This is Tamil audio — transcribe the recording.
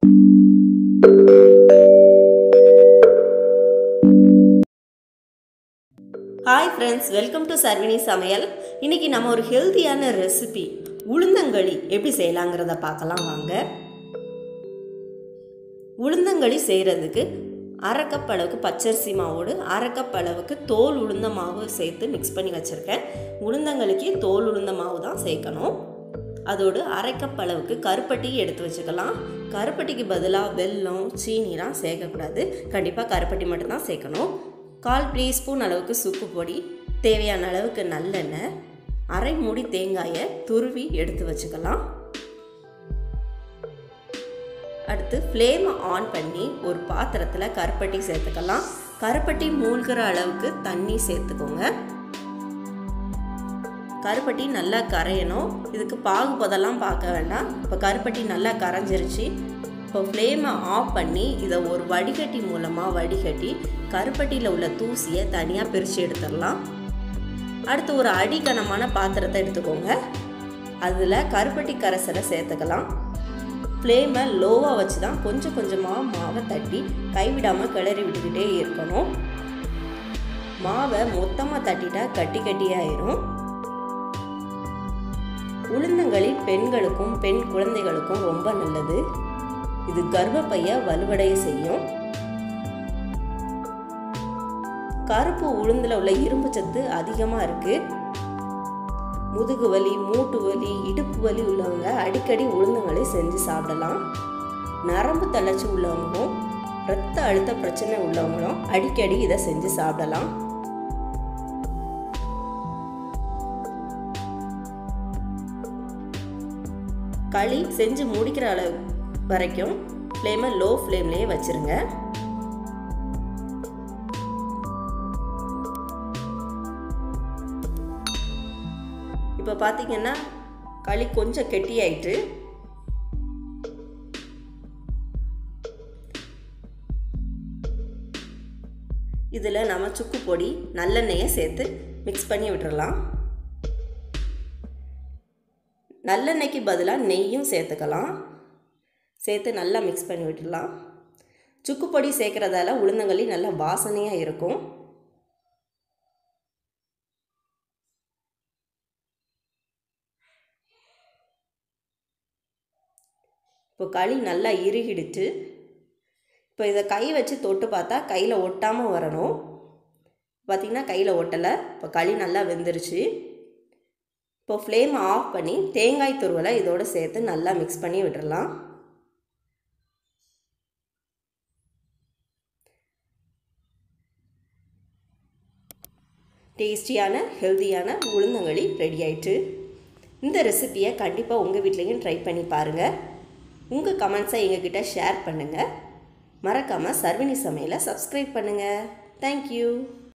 hi friends welcome to Sarvini Samayal இன்னைக்கு நம்ம ஒரு ஹெல்த்தியான ரெசிபி உளுந்தங்களி எப்படி செய்யலாங்கிறத பார்க்கலாம் வாங்க உளுந்தங்களி செய்கிறதுக்கு அரை கப் அளவுக்கு பச்சரிசி மாவோடு அரை கப் அளவுக்கு தோல் உளுந்த மாவு சேர்த்து மிக்ஸ் பண்ணி வச்சுருக்கேன் உளுந்தங்களிக்கு தோல் உளுந்த மாவு தான் சேர்க்கணும் அதோடு அரை கப் அளவுக்கு கருப்பட்டி எடுத்து வச்சுக்கலாம் கருப்பட்டிக்கு பதிலாக வெல்லம் சீனிலாம் சேர்க்கக்கூடாது கண்டிப்பாக கருப்பட்டி மட்டும்தான் சேர்க்கணும் கால் டீஸ்பூன் அளவுக்கு சுக்கு பொடி தேவையான அளவுக்கு நல்லெண்ணெய் அரை மூடி தேங்காயை துருவி எடுத்து வச்சுக்கலாம் அடுத்து ஃப்ளேமை ஆன் பண்ணி ஒரு பாத்திரத்தில் கருப்பட்டி சேர்த்துக்கலாம் கருப்பட்டி மூழ்கிற அளவுக்கு தண்ணி சேர்த்துக்கோங்க கருப்பட்டி நல்லா கரையணும் இதுக்கு பாகுபதெல்லாம் பார்க்க வேண்டாம் இப்போ கருப்பட்டி நல்லா கரைஞ்சிருச்சு இப்போ ஃப்ளேமை ஆஃப் பண்ணி இதை ஒரு வடிகட்டி மூலமாக வடிகட்டி கருப்பட்டியில் உள்ள தூசியை தனியாக பிரித்து எடுத்துடலாம் அடுத்து ஒரு அடிகனமான பாத்திரத்தை எடுத்துக்கோங்க அதில் கருப்பட்டி கரைசலை சேர்த்துக்கலாம் ஃப்ளேமை லோவாக வச்சு தான் கொஞ்சம் கொஞ்சமாக மாவை தட்டி கைவிடாமல் கிளறி விட்டுக்கிட்டே இருக்கணும் மாவை மொத்தமாக தட்டிட்டா கட்டி கட்டியாயிரும் உளுந்தங்களி பெண்களுக்கும் பெண் குழந்தைகளுக்கும் ரொம்ப நல்லது இது கர்ப்பப்பைய வலுவடைய செய்யும் கருப்பு உளுந்தில் உள்ள இரும்பு சத்து அதிகமாக இருக்குது முதுகு வலி மூட்டு வலி இடுப்பு வலி உள்ளவங்க அடிக்கடி உளுந்தங்களி செஞ்சு சாப்பிடலாம் நரம்பு தளர்ச்சி உள்ளவங்களும் இரத்த அழுத்த பிரச்சனை உள்ளவங்களும் அடிக்கடி இதை செஞ்சு சாப்பிடலாம் களி செஞ்சு முடிக்கிற அளவு வரைக்கும் ஃப்ளேமை லோ ஃப்ளேம்லேயே வச்சுருங்க இப்போ பார்த்தீங்கன்னா களி கொஞ்சம் கெட்டியாயிட்டு இதில் நம்ம சுக்கு பொடி நல்லெண்ணெயை சேர்த்து மிக்ஸ் பண்ணி விட்டுறலாம் நல்லெண்ணெய்க்கு பதிலாக நெய்யும் சேர்த்துக்கலாம் சேர்த்து நல்லா மிக்ஸ் பண்ணி விட்டுடலாம் சுக்கு பொடி சேர்க்குறதால உளுந்தங்களி நல்லா வாசனையாக இருக்கும் இப்போ களி நல்லா இறுகிடுச்சு இப்போ இதை கை வச்சு தொட்டு பார்த்தா கையில் ஒட்டாமல் வரணும் பார்த்திங்கன்னா கையில் ஒட்டலை இப்போ களி நல்லா வெந்துருச்சு இப்போ ஃப்ளேம் ஆஃப் பண்ணி தேங்காய் துருவலை இதோடு சேர்த்து நல்லா மிக்ஸ் பண்ணி விட்டுறலாம் டேஸ்டியான ஹெல்த்தியான உளுந்தங்களி ரெடி ஆயிட்டு இந்த ரெசிப்பியை கண்டிப்பாக உங்கள் வீட்லேயும் ட்ரை பண்ணி பாருங்கள் உங்கள் கமெண்ட்ஸை எங்ககிட்ட ஷேர் பண்ணுங்கள் மறக்காமல் சர்வினி சமையலை சப்ஸ்கிரைப் பண்ணுங்கள் தேங்க்யூ